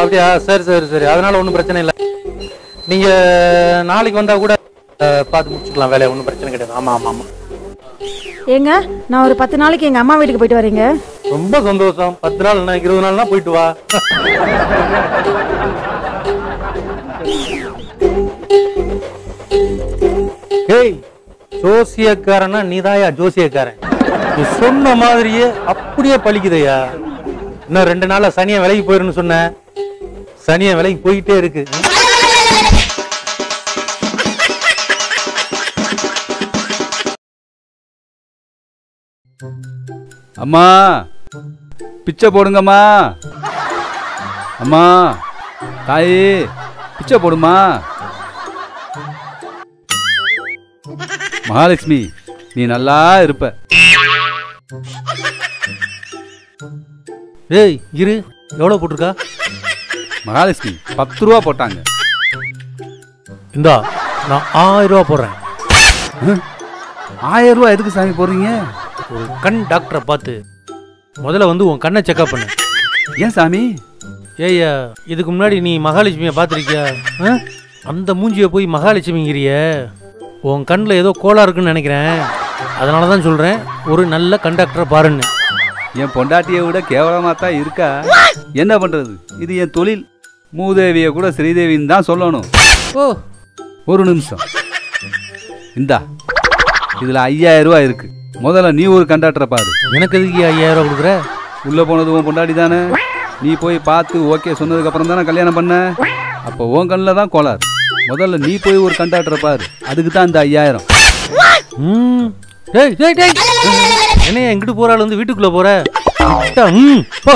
அப்படியா சரி சரி சரி அதனால ஒன்றும் பிரச்சனை இல்லை நீங்க நாளைக்கு வந்தா கூட அஹ், பார்த்து முடிச்சுக்கலாம் வேலையை ஒன்றும் பிரச்சனை கிடையாது ஆமா ஆமா ஆமா ஏங்க நான் ஒரு பத்து நாளைக்கு எங்க அம்மா வீட்டுக்கு போயிட்டு வரேங்க ரொம்ப சந்தோஷம் பத்து நாள் என்ன இருபது நாள்னா போயிட்டு வா ஏய் ஜோசியக்காரனா நீதாயா ஜோசியக்காரன் நீ சொன்ன மாதிரியே அப்படியே பழிக்குதையா இன்னும் ரெண்டு நாள்ல சனியை விலைக்கு போயிருன்னு சொன்ன சனியை விலைக்கு போயிட்டே இருக்கு அம்மா பிச்சை போடுங்கம்மா அம்மா தாயி பிச்சை போடுமா மகாலட்சுமி நீ நல்லா இருப்ப ஏய் இரு எவ்வளவு போட்டிருக்கா மகாலட்சுமி பத்து ரூபா போட்டாங்க இந்தா நான் ஆயிரம் ரூபா போடுறேன் ஆயிரம் ரூபா எதுக்கு சாமி போடுறீங்க ஒரு கண் டாக்டரை பார்த்து முதல்ல வந்து உன் கண்ணை செக்அப் பண்ணு ஏன் சாமி ஏய்யா இதுக்கு முன்னாடி நீ மகாலட்சுமியை பார்த்துருக்கியா ஆ? அந்த மூஞ்சியை போய் மகாலட்சுமிங்கிறிய உன் கண்ணில் ஏதோ கோளாறு இருக்குன்னு நினைக்கிறேன் அதனால தான் சொல்கிறேன் ஒரு நல்ல கண்டக்டரை பாருன்னு என் பொண்டாட்டியை விட கேவலமா தான் இருக்கா என்ன பண்றது இது என் தொழில் மூதேவியை கூட ஸ்ரீதேவின்னு தான் சொல்லணும் ஓ ஒரு நிமிஷம் இந்தா இதுல ஐயாயிரம் ரூபாய் இருக்கு முதல்ல நீ ஒரு கண்டாக்டரை பாரு எனக்கு எதுக்கு ஐயாயிரம் ரூபா கொடுக்குற உள்ள போனது உன் பொண்டாட்டி தானே நீ போய் பார்த்து ஓகே சொன்னதுக்கு அப்புறம் தானே கல்யாணம் பண்ண அப்போ உன் கண்ணில் தான் கோளாறு முதல்ல நீ போய் ஒரு கண்டாக்டரை பாரு அதுக்கு தான் இந்த ஐயாயிரம் ம் டேய் டேய் டேய் என்னையா எங்கிட்டு போறாள் வந்து வீட்டுக்குள்ளே போற விட்டா, ம் போ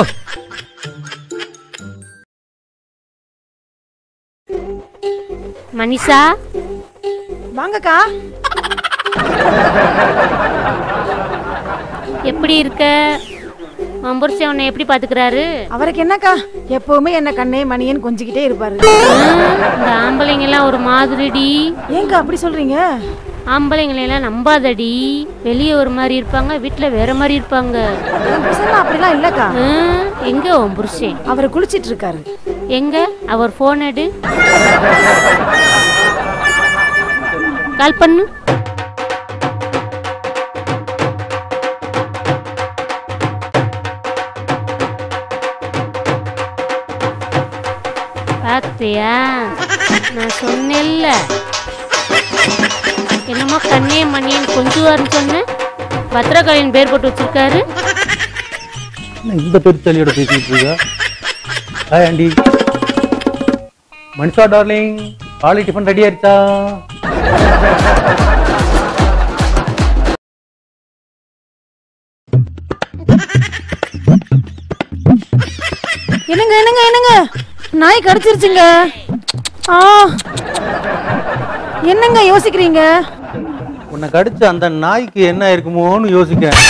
மனிஷா வாங்கக்கா எப்படி இருக்க மம்புரிசி உன்னை எப்படி பாத்துக்கிறாரு அவருக்கு என்னக்கா எப்பவுமே என்ன கண்ணே மணியன்னு கொஞ்சிக்கிட்டே இருப்பாரு இந்த ஆம்பளைங்க எல்லாம் ஒரு மாதிரிடி ஏங்க அப்படி சொல்றீங்க ஆம்பளைங்களை எல்லாம் நம்பாதடி வெளியே ஒரு மாதிரி இருப்பாங்க வீட்டுல வேற மாதிரி இருப்பாங்க என் புருஷன்லாம் அப்படிலாம் இல்லக்கா ஆ, எங்க உன் புருஷன் அவர் குளிச்சிட்டு இருக்காரு எங்க அவர் போன் எடு கால் பண்ணு பாத்தியா நான் சொன்னேன்ல என்னமோ கண்ணே மணியன் கொஞ்சுவார்னு சொன்னேன் பத்திரகாளியின் பேர் போட்டு வச்சிருக்காரு என்ன இந்த பெருத்தலியோட பேசிட்டு இருக்கா ஹாய் ஆண்டி மனுஷா டார்லிங் காலை டிஃபன் ரெடி ஆயிடுச்சா என்னங்க என்னங்க என்னங்க நாய் கடிச்சிருச்சுங்க ஆ என்னங்க யோசிக்கிறீங்க உன்னை கடிச்ச அந்த நாய்க்கு என்ன இருக்குமோன்னு யோசிக்கிறேன்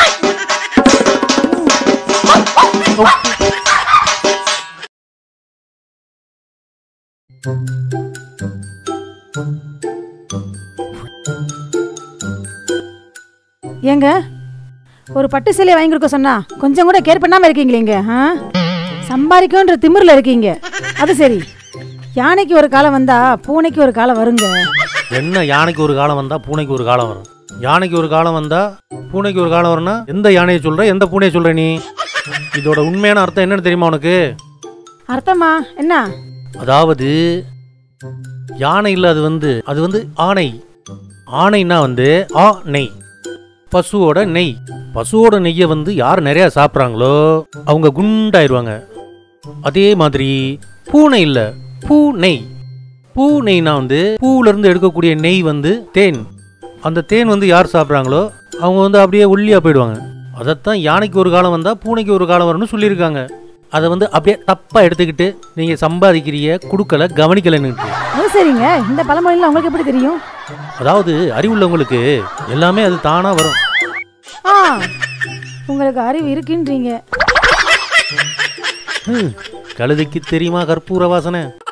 ஏங்க ஒரு பட்டு சேலையை வாங்கி கொடுக்க சொன்னா கொஞ்சம் கூட கேர் பண்ணாம இருக்கீங்களேங்க ஆ சம்பாதிக்கும்ன்ற திமிர்ல இருக்கீங்க அது சரி யானைக்கு ஒரு காலம் வந்தா பூனைக்கு ஒரு காலம் வருங்க என்ன யானைக்கு ஒரு காலம் வந்தா பூனைக்கு ஒரு காலம் வரும் யானைக்கு ஒரு காலம் வந்தா பூனைக்கு ஒரு காலம் வரும்னா எந்த யானையை சொல்ற எந்த பூனையை சொல்ற நீ இதோட உண்மையான அர்த்தம் என்னன்னு தெரியுமா உனக்கு அர்த்தமா என்ன அதாவது யானை இல்ல அது வந்து அது வந்து ஆணை ஆணைன்னா வந்து ஆ நெய் பசுவோட நெய் பசுவோட நெய்யை வந்து யார் நிறைய சாப்பிட்றாங்களோ அவங்க குண்டாயிருவாங்க அதே மாதிரி பூனை இல்ல பூ நெய் பூ நெய்னா வந்து பூவுல இருந்து எடுக்கக்கூடிய நெய் வந்து தேன் அந்த தேன் வந்து யார் சாப்பிட்றாங்களோ அவங்க வந்து அப்படியே ஒல்லியா போயிடுவாங்க அதைத்தான் யானைக்கு ஒரு காலம் வந்தா பூனைக்கு ஒரு காலம் வரும்னு சொல்லியிருக்காங்க அதை வந்து அப்படியே தப்பா எடுத்துக்கிட்டு நீங்க சம்பாதிக்கிறிய குடுக்கல கவனிக்கலன்னு அது சரிங்க இந்த பழமொழியில் உங்களுக்கு எப்படி தெரியும் அதாவது அறிவுள்ளவங்களுக்கு எல்லாமே அது தானா வரும் ஆ உங்களுக்கு அறிவு இருக்குன்றீங்க ஹம், கழுதைக்கு தெரியுமா கற்பூர வாசனை